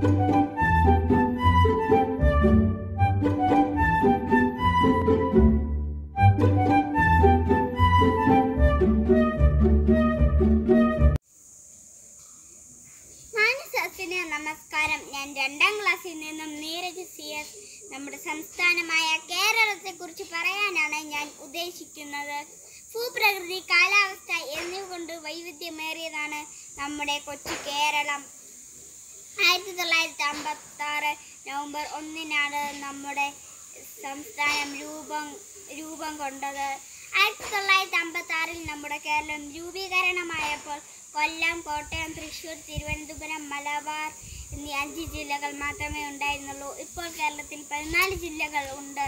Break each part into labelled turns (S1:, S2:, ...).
S1: മാനസത്തിന് നമസ്കാരം ഞാൻ രണ്ടാം ക്ലാസ്സിൽ നിന്നും നീരജ് സി എസ് നമ്മുടെ സംസ്ഥാനമായ കേരളത്തെ കുറിച്ച് പറയാനാണ് ഞാൻ ഉദ്ദേശിക്കുന്നത് ഭൂപ്രകൃതി കാലാവസ്ഥ എന്നിവ കൊണ്ട് വൈവിധ്യമേറിയതാണ് നമ്മുടെ കൊച്ചു കേരളം ആയിരത്തി തൊള്ളായിരത്തി അമ്പത്തി ആറ് നവംബർ ഒന്നിനാണ് നമ്മുടെ സംസ്ഥാനം രൂപം രൂപം കൊണ്ടത് ആയിരത്തി തൊള്ളായിരത്തി അമ്പത്തി ആറിൽ നമ്മുടെ കേരളം രൂപീകരണമായപ്പോൾ കൊല്ലം കോട്ടയം തൃശ്ശൂർ തിരുവനന്തപുരം മലബാർ എന്നീ അഞ്ച് ജില്ലകൾ മാത്രമേ ഉണ്ടായിരുന്നുള്ളൂ ഇപ്പോൾ കേരളത്തിൽ പതിനാല് ജില്ലകൾ ഉണ്ട്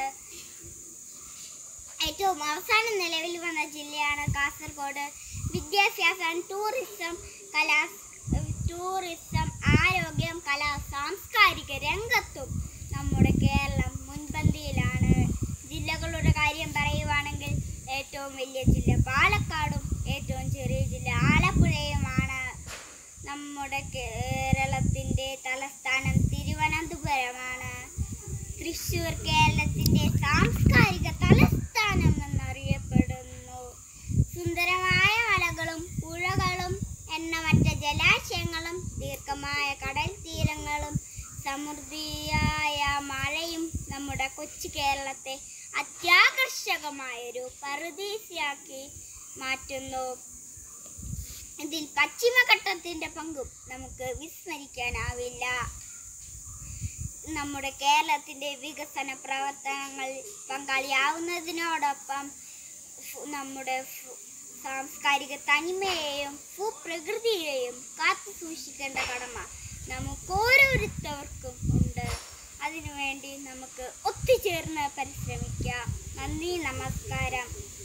S1: ഏറ്റവും അവസാനം നിലവിൽ വന്ന ജില്ലയാണ് കാസർഗോഡ് വിദ്യാഭ്യാസം ടൂറിസം കലാ ടൂറിസം ആരോഗ്യം കല സാംസ്കാരിക രംഗത്തും നമ്മുടെ കേരളം മുൻപന്തിയിലാണ് ജില്ലകളുടെ കാര്യം പറയുവാണെങ്കിൽ ഏറ്റവും വലിയ ജില്ല പാലക്കാടും ഏറ്റവും ചെറിയ ജില്ല ആലപ്പുഴയുമാണ് നമ്മുടെ കേരളത്തിൻ്റെ തലസ്ഥാനം തിരുവനന്തപുരമാണ് തൃശ്ശൂർ കേരളത്തിന്റെ സാംസ്കാരിക തലസ്ഥാനം എന്നറിയപ്പെടുന്നു സുന്ദരമായ മലകളും പുഴകളും എണ്ണമറ്റ ജലാശയങ്ങളും ദീർഘമായ കടൽ തീരങ്ങളും സമൃദ്ധിയായ മഴയും നമ്മുടെ കൊച്ചു കേരളത്തെ അത്യാകർഷകമായൊരു പറുദീസയാക്കി മാറ്റുന്നു ഇതിൽ പശ്ചിമഘട്ടത്തിന്റെ പങ്കും നമുക്ക് വിസ്മരിക്കാനാവില്ല നമ്മുടെ കേരളത്തിന്റെ വികസന പ്രവർത്തനങ്ങൾ പങ്കാളിയാവുന്നതിനോടൊപ്പം ഫു- നമ്മുടെ ഫു- സാംസ്കാരിക തനിമയെയും ഭൂപ്രകൃതിയെയും കാത്തു സൂക്ഷിക്കേണ്ട കടമ നമുക്ക് ഓരോരുത്തർക്കും ഉണ്ട് അതിനുവേണ്ടി നമുക്ക് ഒത്തുചേർന്ന് പരിശ്രമിക്കാം നന്ദി നമസ്കാരം